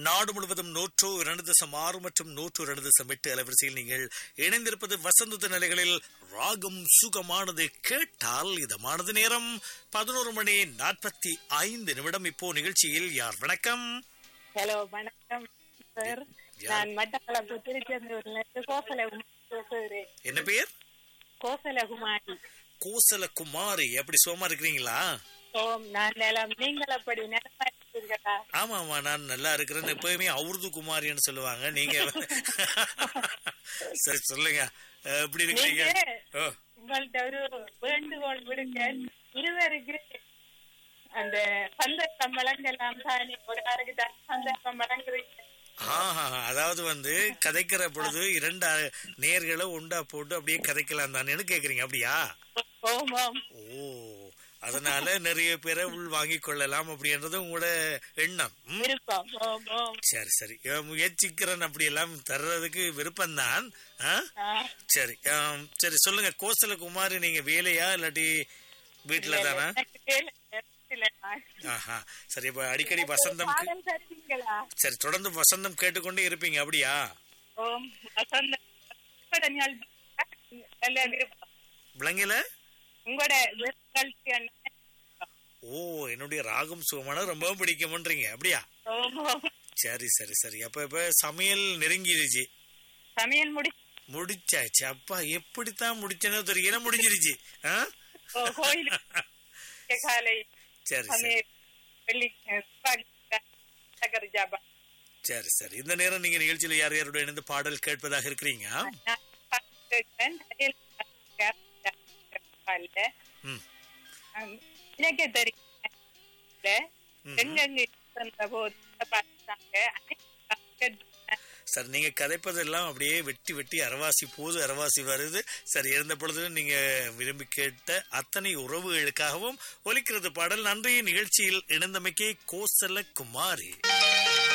நாடு முழுவதும் நூற்று இரண்டு தசம் ஆறு மற்றும் நூற்று இரண்டு தசம் எட்டு அலைவரிசையில் நீங்கள் இணைந்திருப்பது வசந்தத்து நிலைகளில் ராகம் சுகமானது கேட்டால் இதமானது நேரம் பதினோரு மணி நாற்பத்தி ஐந்து நிமிடம் இப்போ நிகழ்ச்சியில் யார் வணக்கம் ஹலோ வணக்கம் சார் யார்? நான் மட்டக்களப்பு திருச்செந்தூர்ல இருந்து கோசலகுமாரி பேசுகிறேன் என்ன பேர் கோசலகுமாரி கோசல குமாரி எப்படி சுகமா இருக்கிறீங்களா ஓம் நான் நிலம் நீங்கள் அப்படி நிலமா இருக்கிறீர்களா ஆமா ஆமா நான் நல்லா இருக்கிறேன்னு எப்பயுமே அவுர்து குமாரின்னு சொல்லுவாங்க நீங்க சரி சொல்லுங்க அஹ், எப்படி இருக்கிறீங்க நீங்க ஓ உங்கள்ட்ட ஒரு வேண்டுகோள் விடுங்க இருவருக்கு அந்த சந்தர்ப்பம் வழங்கலாம் தானே ஒரு ஆளுக்கு தான் சந்தர்ப்பம் வழங்குறீங்க ஆஹா அதாவது வந்து கதைக்கிற பொழுது இரண்டு அ- நேர்களை உண்டா போட்டு அப்படியே கதைக்கலாம் தானேன்னு கேக்குறீங்க அப்படியா ஓம் ஓம் ஓ அதனால நிறைய பேரை உள் வாங்கி கொள்ளலாம் அப்படின்றது உங்களோட எண்ணம் ம்? விருப்பம் ஓம் ஓம் சரி சரி அஹ், முயற்சிக்கிறேன் அப்படி எல்லாம் தர்றதுக்கு விருப்பம்தான் ஆ? ஆ, சரி ஆம், சரி சொல்லுங்க கோசல குமாரி நீங்க வேலையா இல்லாட்டி வீட்டுல தானா எனக்கு வேலை இல்லை. ஆஹா சரி இப்ப அடிக்கடி வசந்தம் கே- பாடல் தருவீங்களா சரி தொடர்ந்து வசந்தம் கேட்டுக்கொண்டே இருப்பீங்க அப்படியா ஓம் வசந்த உங்களோட ஞால் நல்ல விருப்பம் விளங்கல உங்களோட நிகழ்ச்சி என்ன? ஓ என்னுடைய ராகம் சுகமான ரொம்பவும் பிடிக்கும்ன்றீங்க அப்படியா ஓம் ஓம் சரி சரி சரி அப்ப இப்ப சமையல் நெருங்கிருச்சு சமையல் முடி முடிச்சாச்சு அப்பா எப்படித்தான் முடிச்சனோ தெரியல முடிஞ்சிருச்சு ஆ? ஓ, கோயிலுக்கு காலை சரி சரி சமையல் வெள்ளி சகர் ஜாபா சரி சரி இந்த நேரம் நீங்க நிகழ்ச்சியில யார் யாரோட இணைந்து பாடல் கேட்பதாக இருக்கிறீங்க நான் பார்த்திருக்கேன். அதில் அல்ல. ம் அம், எனக்கு தெரியும் எங்கெங்க இருந்த போது பார்த்தாங்க அன்னைக்கு சரி நீங்க கதைப்பதெல்லாம் அப்படியே வெட்டி வெட்டி அரவாசி போது அரவாசி வருது சரி இருந்த பொழுது நீங்க விரும்பி கேட்ட அத்தனை உறவுகளுக்காகவும் ஒலிக்கிறது பாடல் நன்றி நிகழ்ச்சியில் இணைந்தமைக்கே கோசல குமாரி